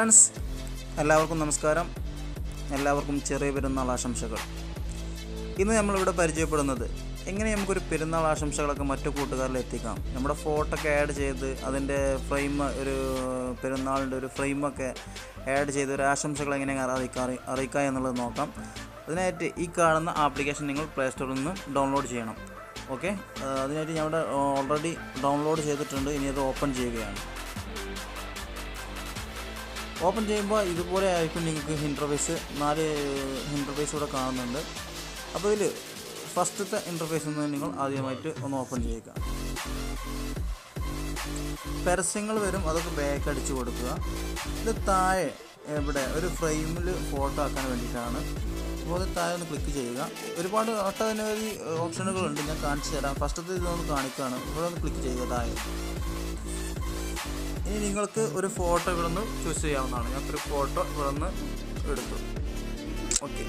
friends എല്ലാവർക്കും നമസ്കാരം എല്ലാവർക്കും ചെറിയ പെരുന്നാൾ ആശംസകൾ ഇന്ന് നമ്മളിവിടെ പരിചയപ്പെടുന്നത് എങ്ങനെ നമുക്കൊരു പെരുന്നാൾ ആശംസകളൊക്കെ മറ്റു കൂട്ടുകാരിൽ എത്തിക്കാം നമ്മുടെ ഫോട്ടോ ഒക്കെ ആഡ് ചെയ്ത് അതിൻ്റെ ഫ്രെയിം ഒരു പെരുന്നാളിൻ്റെ ഒരു ഫ്രെയിമൊക്കെ ആഡ് ചെയ്ത് ഒരു ആശംസകൾ എങ്ങനെ അറിയിക്കാം അറിയിക്കാം എന്നുള്ളത് നോക്കാം അതിനായിട്ട് ഈ കാണുന്ന ആപ്ലിക്കേഷൻ നിങ്ങൾ പ്ലേ സ്റ്റോറിൽ നിന്ന് ഡൗൺലോഡ് ചെയ്യണം ഓക്കെ അതിനായിട്ട് ഞാൻ ഇവിടെ ഓൾറെഡി ഡൗൺലോഡ് ചെയ്തിട്ടുണ്ട് ഇനി അത് ഓപ്പൺ ചെയ്യുകയാണ് ഓപ്പൺ ചെയ്യുമ്പോൾ ഇതുപോലെ ആയിരിക്കും നിങ്ങൾക്ക് ഇൻ്റർഫേസ് നാല് ഇൻ്റർഫേസ് ഇവിടെ കാണുന്നുണ്ട് അപ്പോൾ ഇതിൽ ഫസ്റ്റത്തെ ഇൻ്റർഫേസ് ഒന്ന് നിങ്ങൾ ആദ്യമായിട്ട് ഒന്ന് ഓപ്പൺ ചെയ്യുക പരസ്യങ്ങൾ വരും അതൊക്കെ ബാക്ക് അടിച്ച് കൊടുക്കുക ഇത് താഴെ ഇവിടെ ഒരു ഫ്രെയിമിൽ ഫോട്ടോ ആക്കാൻ വേണ്ടിയിട്ടാണ് അപ്പോൾ അത് താഴെ ഒന്ന് ക്ലിക്ക് ചെയ്യുക ഒരുപാട് ഒട്ടനവധി ഓപ്ഷനുകളുണ്ട് ഞാൻ കാണിച്ചു തരാം ഫസ്റ്റത്തെ ഇതൊന്ന് കാണിക്കുകയാണ് ഇവിടെ ഒന്ന് ക്ലിക്ക് ചെയ്യുക താഴെ ഇനി നിങ്ങൾക്ക് ഒരു ഫോട്ടോ ഇവിടെ നിന്ന് ചൂസ് ചെയ്യാവുന്നതാണ് ഞാൻ ഒരു ഫോട്ടോ ഇവിടെ നിന്ന് എടുത്തു ഓക്കെ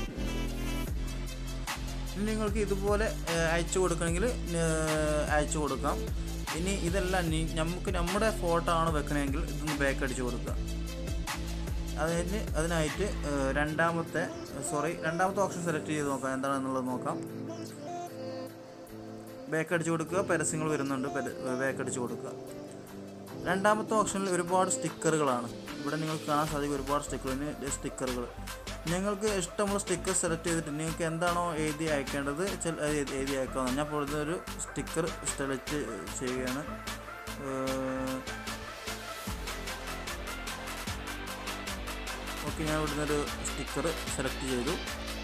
ഇനി നിങ്ങൾക്ക് ഇതുപോലെ ഏഹ്, അയച്ചു കൊടുക്കണമെങ്കിൽ ഏഹ്, അയച്ചു കൊടുക്കാം ഇനി ഇതെല്ലാം നീ നമുക്ക് നമ്മുടെ ഫോട്ടോ ആണ് വെക്കണമെങ്കിൽ ഇതൊന്ന് ബാക്ക് അടിച്ച് കൊടുക്കുക അതിന് അതിനായിട്ട് ഏഹ്, രണ്ടാമത്തെ സോറി രണ്ടാമത്തെ ഓപ്ഷൻ സെലക്ട് ചെയ്ത് നോക്കാം എന്താണെന്നുള്ളത് നോക്കാം ബാക്ക് അടിച്ച് കൊടുക്കുക പരസ്യങ്ങൾ വരുന്നുണ്ട് ബാക്ക് അടിച്ച് കൊടുക്കുക രണ്ടാമത്തെ ഓപ്ഷനിൽ ഒരുപാട് സ്റ്റിക്കറുകളാണ് ഇവിടെ നിങ്ങൾക്ക് കാണാൻ സാധിക്കും ഒരുപാട് സ്റ്റിക്കറിന് സ്റ്റിക്കറുകൾ നിങ്ങൾക്ക് ഇഷ്ടമുള്ള സ്റ്റിക്കർ സെലക്ട് ചെയ്തിട്ട് നിങ്ങൾക്ക് എന്താണോ എഴുതി അയക്കേണ്ടത് ചെൽ- അത് എഴുതി എഴുതി അയക്കാവുന്ന ഞാൻ ഇപ്പോൾ ഒരു സ്റ്റിക്കർ സെലക്ട് ചെയ്യുകയാണ് ഓക്കെ ഞാൻ ഇവിടുന്ന് ഒരു സ്റ്റിക്കർ സെലക്ട് ചെയ്തു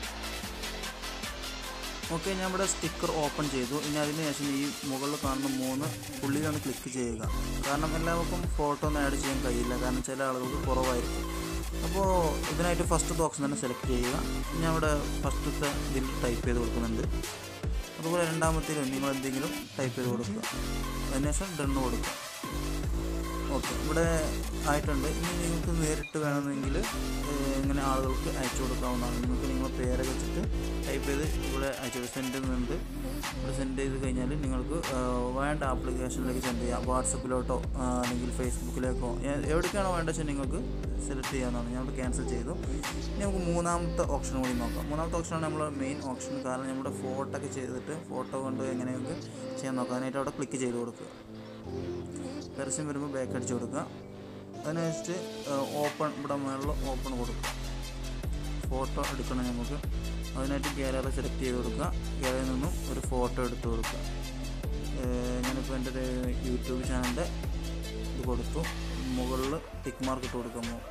ഓക്കെ ഞാൻ ഇവിടെ സ്റ്റിക്കർ ഓപ്പൺ ചെയ്തു ഇനി അതിന് ശേഷം ഈ മുകളിൽ കാണുന്ന മൂന്ന് പുള്ളിയിലൊന്ന് ക്ലിക്ക് ചെയ്യുക കാരണം എല്ലാവർക്കും ഫോട്ടോ ഒന്നും ആഡ് ചെയ്യാൻ കഴിയില്ല കാരണം ചില ആളുകൾക്ക് കുറവായിരിക്കും അപ്പോൾ ഇതിനായിട്ട് ഫസ്റ്റത്തെ ഓപ്ഷൻ തന്നെ സെലക്ട് ചെയ്യുക ഞാൻ ഇവിടെ ഫസ്റ്റത്തെ ഇതിൽ ടൈപ്പ് ചെയ്ത് കൊടുക്കുന്നുണ്ട് അതുപോലെ രണ്ടാമത്തേലും നിങ്ങൾ എന്തെങ്കിലും ടൈപ്പ് ചെയ്ത് കൊടുക്കുക അതിനുശേഷം ഡണ്ണ് കൊടുക്കുക ഓക്കെ ഇവിടെ ആയിട്ടുണ്ട് ഇനി നിങ്ങൾക്ക് നേരിട്ട് വേണമെങ്കിൽ ഏഹ്, ഇങ്ങനെ ആളുകൾക്ക് അയച്ചു കൊടുക്കാവുന്നതാണ് നിങ്ങൾക്ക് നിങ്ങളുടെ പേരൊക്കെ വെച്ചിട്ട് ടൈപ്പ് ചെയ്ത് ഇവിടെ അയച്ചു സെൻഡ് ചെയ്യുന്നുണ്ട് ഇവിടെ സെൻഡ് ചെയ്ത് കഴിഞ്ഞാൽ നിങ്ങൾക്ക് ഏഹ്, വേണ്ട ആപ്ലിക്കേഷനിലേക്ക് സെൻഡ് ചെയ്യാം വാട്സപ്പിലോട്ടോ ആഹ്, അല്ലെങ്കിൽ ഫേസ്ബുക്കിലേക്കോ ഏ- എവിടേക്കാണോ വേണ്ടത് വെച്ചാൽ നിങ്ങൾക്ക് സെലക്ട് ചെയ്യാവുന്നതാണ് ഞാൻ ഇവിടെ ക്യാൻസൽ ചെയ്തു ഇനി നമുക്ക് മൂന്നാമത്തെ ഓപ്ഷൻ കൂടി നോക്കാം മൂന്നാമത്തെ ഓപ്ഷനാണ് നമ്മുടെ മെയിൻ ഓപ്ഷൻ കാരണം നമ്മുടെ ഫോട്ടോ ഒക്കെ ചെയ്തിട്ട് ഫോട്ടോ കൊണ്ട് എങ്ങനെയൊക്കെ ചെയ്യാൻ നോക്കാം അതിനായിട്ട് അവിടെ ക്ലിക്ക് ചെയ്ത് കൊടുക്കുക പരസ്യം വരുമ്പോൾ ബാക്ക് അടിച്ച് കൊടുക്കുക അതിനനുസരിച്ച് ഓപ്പൺ ഇവിടെ മുകളിൽ ഓപ്പൺ കൊടുക്കുക ഫോട്ടോ എടുക്കണം നമുക്ക് അതിനായിട്ട് ഗാലറി സെലക്ട് ചെയ്ത് കൊടുക്കുക ഗാലറിയിൽ നിന്നും ഒരു ഫോട്ടോ എടുത്ത് കൊടുക്കുക ഏഹ് ഞാനിപ്പോൾ എൻ്റെ ഒരു യൂട്യൂബ് ചാനലിൻ്റെ ഇത് കൊടുത്തു മുകളിൽ ടിക്ക് മാർക്ക് ഇട്ട് കൊടുക്കുമ്പോൾ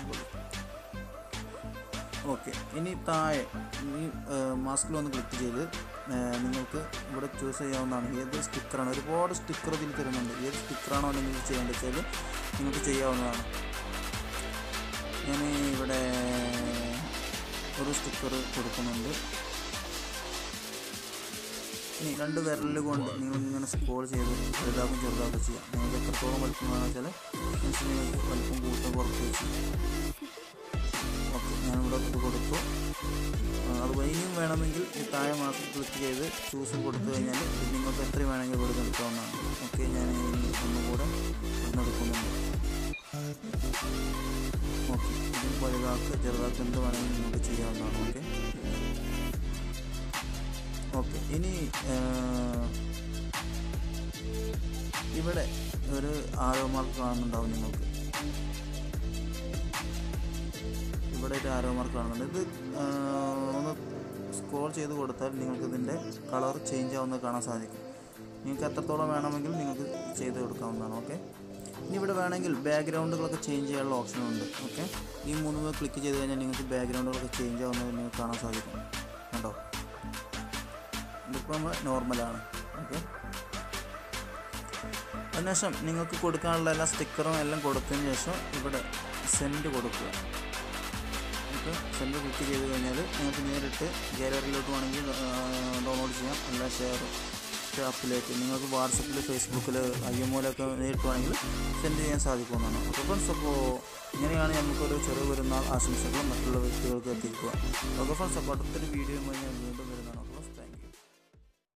ഓക്കെ ഇനി താഴെ ഈ മാസ്കിൽ ഒന്ന് ക്ലിക്ക് ചെയ്ത് ഏഹ് നിങ്ങൾക്ക് ഇവിടെ ചൂസ് ചെയ്യാവുന്നതാണ് ഏത് സ്റ്റിക്കറാണ് ഒരുപാട് സ്റ്റിക്കർ ഇതിൽ തരുന്നുണ്ട് ഏത് സ്റ്റിക്കറാണോ നിങ്ങൾ ചെയ്യേണ്ടത് വെച്ചാൽ നിങ്ങൾക്ക് ചെയ്യാവുന്നതാണ് ഞാൻ ഇവിടെ ഒരു സ്റ്റിക്കർ കൊടുക്കുന്നുണ്ട് ഇനി രണ്ട് വിരലിൽ കൊണ്ട് നിങ്ങൾ ഇങ്ങനെ സ്ക്രോൾ ചെയ്ത് വലുതാക്കും ചെറുതാക്കും ചെയ്യാം നിങ്ങൾക്ക് എത്രത്തോളം വലിപ്പം വേണമെന്ന് വെച്ചാൽ അതിനനുസരിച്ച് നിങ്ങൾക്ക് വലിപ്പം കൂട്ടുക കുറച്ച് ചെയ്യാം ഓക്കെ ഞാനിവിടെ ഇത് കൊടുത്തു ആ, അതുപോലെ ഇനിയും വേണമെങ്കിൽ ഈ താഴെ മാത്രം ക്ലിക്ക് ചെയ്ത് ചൂസ് കൊടുത്തു കഴിഞ്ഞാൽ ഇത് നിങ്ങൾക്ക് എത്ര വേണമെങ്കിൽ ഇവിടെ എടുക്കാവുന്നതാണ് ഓക്കെ ഞാൻ ഇനി ഒന്നുകൂടെ ഇവിടുന്ന് എടുക്കുന്നുണ്ട് ഓക്കെ ഇതും വലുതാക്ക് ചെറുതാക്ക് എന്ത് വേണമെങ്കിലും നിങ്ങൾക്ക് ചെയ്യാവുന്നതാണ് ഓക്കെ ഓക്കെ ഇനി ആ, ഇവിടെ ഒരു ആരോ മാർക്ക് കാണുന്നുണ്ടാവും നിങ്ങൾക്ക് ഇവിടെ ഒരു ആരോ മാർക്ക് കാണുന്നുണ്ട് ഇത് ആ, ഒന്ന് സ്ക്രോൾ ചെയ്ത് കൊടുത്താൽ നിങ്ങൾക്ക് ഇതിൻ്റെ കളർ ചേഞ്ച് ആവുന്നത് കാണാൻ സാധിക്കും നിങ്ങൾക്ക് എത്രത്തോളം വേണമെങ്കിൽ നിങ്ങൾക്ക് ചെയ്ത് കൊടുക്കാവുന്നതാണ് ഓക്കെ ഇനി ഇവിടെ വേണമെങ്കിൽ ബാക്ക്ഗ്രൗണ്ടുകളൊക്കെ ചേഞ്ച് ചെയ്യാനുള്ള ഓപ്ഷൻ ഉണ്ട് ഓക്കെ ഈ മൂന്ന് ക്ലിക്ക് ചെയ്ത് കഴിഞ്ഞാൽ നിങ്ങൾക്ക് ബാക്ക്ഗ്രൗണ്ടുകളൊക്കെ ചേഞ്ച് ആവുന്നത് നിങ്ങൾക്ക് കാണാൻ സാധിക്കും കണ്ടോ ഇതിപ്പോൾ നമ്മൾ നോർമലാണ് ഓക്കെ അതിനുശേഷം നിങ്ങൾക്ക് കൊടുക്കാനുള്ള എല്ലാ സ്റ്റിക്കറും എല്ലാം കൊടുത്തതിന് ശേഷം ഇവിടെ സെൻഡ് കൊടുക്കുക നമുക്ക് സെൻഡ് ക്ലിക്ക് ചെയ്ത് കഴിഞ്ഞാൽ നിങ്ങൾക്ക് നേരിട്ട് ഗാലറിയിലോട്ട് വേണമെങ്കിൽ ഡൗൺലോഡ് ചെയ്യാം എല്ലാ ഷെയർ ആപ്പിലേക്ക് നിങ്ങൾക്ക് വാട്സപ്പിൽ ഫേസ്ബുക്കിൽ ഐ എം ഒയിലൊക്കെ നേരിട്ട് വേണമെങ്കിൽ സെൻഡ് ചെയ്യാൻ സാധിക്കുന്നതാണ് ഓക്കെ ഫ്രണ്ട്സ് അപ്പോൾ ഇങ്ങനെയാണ് നമുക്കൊരു ചെറിയ പെരുന്നാൾ ആശംസകൾ മറ്റുള്ള വ്യക്തികൾക്ക് എത്തിക്കുക ഓക്കെ ഫ്രണ്ട്സ് അപ്പോൾ അടുത്തൊരു വീഡിയോ ഞാൻ വീണ്ടും